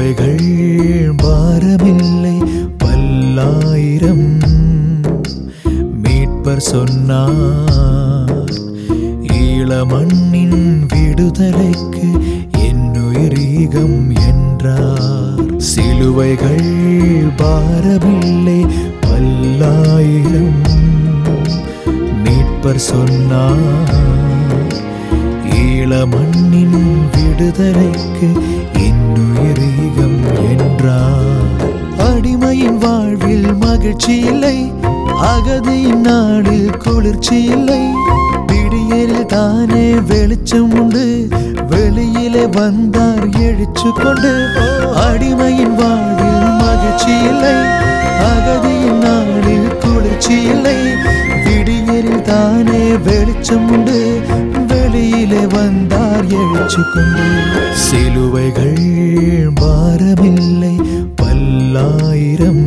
சிலுவைகள் பாரமில்லை பல்லாயிரம் மீட்பர் சொன்னார் ஈழமண்ணின் விடுதலைக்கு என்னுயிரீகம் என்றார் சிலுவைகள் பாரமில்லை பல்லாயிரம் மீட்பர் சொன்னார் ஈழமண்ணின் விடுதலைக்கு இன்னுயிரீகம் என்றார் அடிமையின் வாழ்வில் மகிழ்ச்சி இல்லை அகதியின் நாளில் குளிர்ச்சி இல்லை விடியலில் தானே வெளிச்சம் உண்டு வெளியிலே வந்தார் எழுச்சு கொண்டு அடிமையின் வாழ்வில் மகிழ்ச்சி இல்லை அகதியின் நாளில் குளிர்ச்சி இல்லை விடியலில் தானே வெளிச்சம் உண்டு வெளியிலே வந்தார் எழுச்சு கொண்டு சிலுவைகள் பாரமில்லை பல்லாயிரம்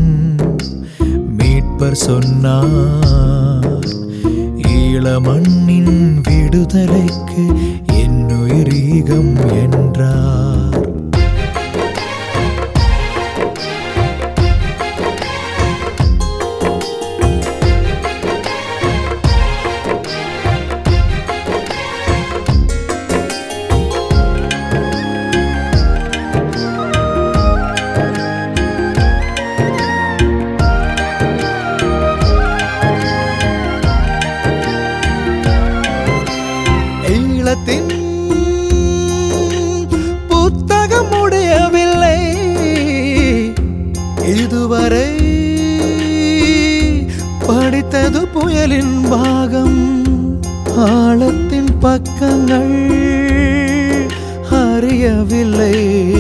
மீட்பர் சொன்னார் ஈழமண்ணின் விடுதலைக்கு என்னுயிரீகம் என்றார் ஈழத்தின் புத்தகம் முடியவில்லை இதுவரை படித்தது புயலின் பாகம் ஆழத்தின் பக்கங்கள் அறியவில்லை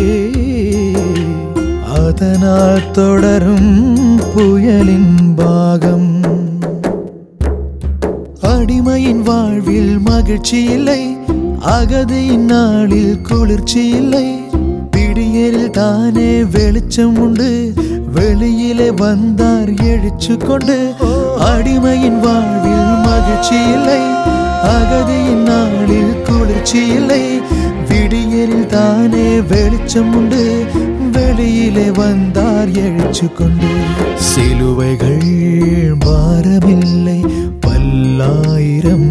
அதனால் தொடரும் புயலின் பாகம் அடிமையின் வாழ்வில் மகிழ்ச்சி இல்லை அகதியின் நாளில் குளிர்ச்சி இல்லை விடியலில் தானே வெளிச்சம் உண்டு வெளியிலே வந்தார் எழுச்சு கொண்டு அடிமையின் வாழ்வில் மகிழ்ச்சி இல்லை அகதியின் நாளில் குளிர்ச்சி இல்லை விடியலில் தானே வெளிச்சம் உண்டு வெளியிலே வந்தார் எழுச்சு கொண்டு சிலுவைகள் பாரமில்லை பல்லாயிரம்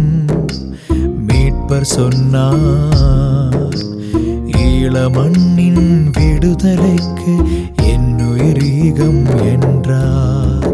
மீட்பர் சொன்னார் ஈழமண்ணின் விடுதலைக்கு என்னுயிரீகம் என்றார்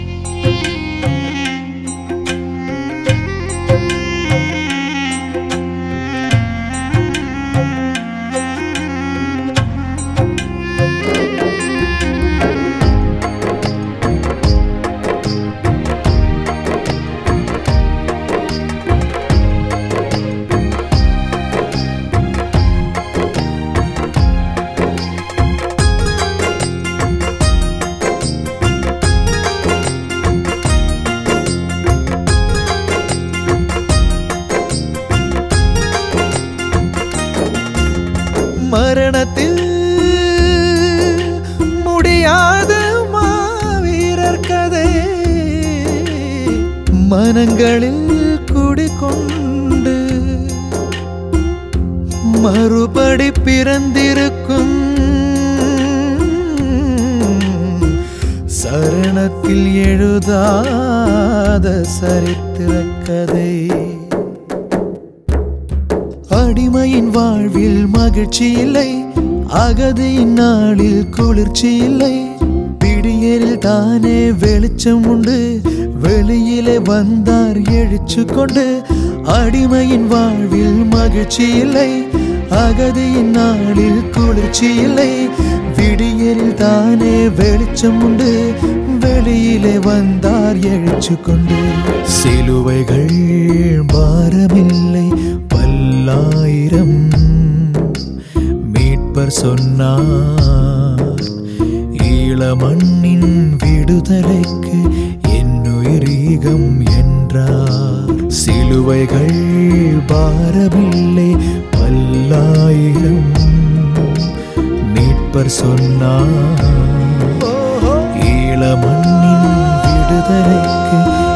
மரணத்தில் முடியாத மாவீரர் கதை மனங்களில் குடிகொண்டு மறுபடி பிறந்திருக்கும் சரணத்தில் எழுதாத சரித்திர கதை அடிமையின் வாழ்வில் மகிழ்ச்சி இல்லை அகதியின் நாளில் குளிர்ச்சி இல்லை விடியலில் தானே வெளிச்சம் உண்டு வெளியிலே வந்தார் எழுச்சு கொண்டு அடிமையின் வாழ்வில் மகிழ்ச்சி இல்லை அகதியின் நாளில் குளிர்ச்சி இல்லை விடியலில் தானே வெளிச்சம் உண்டு வெளியிலே வந்தார் எழுச்சு கொண்டு சிலுவைகள் பாரமில்லை பல்லாயிரம் மீட்பர் சொன்னார் ஈழமண்ணின் விடுதலைக்கு என்னுயிரீகம் என்றார் சிலுவைகள் பாரமில்லை பல்லாயிரம் மீட்பர் சொன்னார் ஈழமண்ணின் விடுதலைக்கு